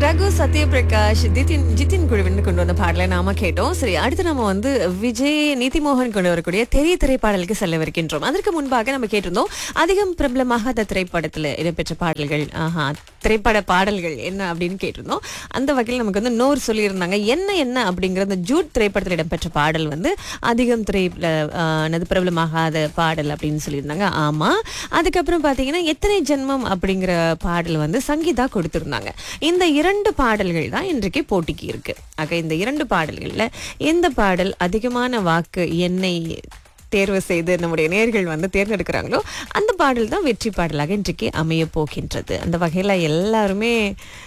ரகு சத்யபிரகாஷ் ஜிதின் ஜிதின் குழுவின் கொண்டு வந்த பாடலை நாம கேட்டோம் சரி அடுத்து நம்ம வந்து விஜய் நிதிமோகன் கொண்டு வரக்கூடிய தெரிய திரைப்பாடலுக்கு செல்லவிருக்கின்றோம் அதற்கு முன்பாக நம்ம கேட்டிருந்தோம் அதிகம் பிரபலமாகாத திரைப்படத்துல இடம்பெற்ற பாடல்கள் ஆஹா திரைப்பட பாடல்கள் என்ன அப்படின்னு கேட்டிருந்தோம் அந்த வகையில் நமக்கு வந்து நூறு சொல்லியிருந்தாங்க என்ன என்ன அப்படிங்கிற அந்த ஜூட் திரைப்படத்தில் இடம்பெற்ற பாடல் வந்து அதிகம் திரை என்னது பிரபலமாகாத பாடல் அப்படின்னு சொல்லியிருந்தாங்க ஆமா அதுக்கப்புறம் பாத்தீங்கன்னா எத்தனை ஜென்மம் அப்படிங்கிற பாடல் வந்து சங்கீதா கொடுத்திருந்தாங்க இந்த இரண்டு பாடல்கள் தான் இன்றைக்கு போட்டிக்கு இருக்கு ஆக இந்த இரண்டு பாடல்கள்ல எந்த பாடல் அதிகமான வாக்கு என்னை தேர்வு செய்து நம்முடைய நேர்கள் வந்து தேர்ந்தெடுக்கிறாங்களோ அந்த பாடல் தான் வெற்றி பாடலாக இன்றைக்கு அமைய போகின்றது அந்த வகையில எல்லாருமே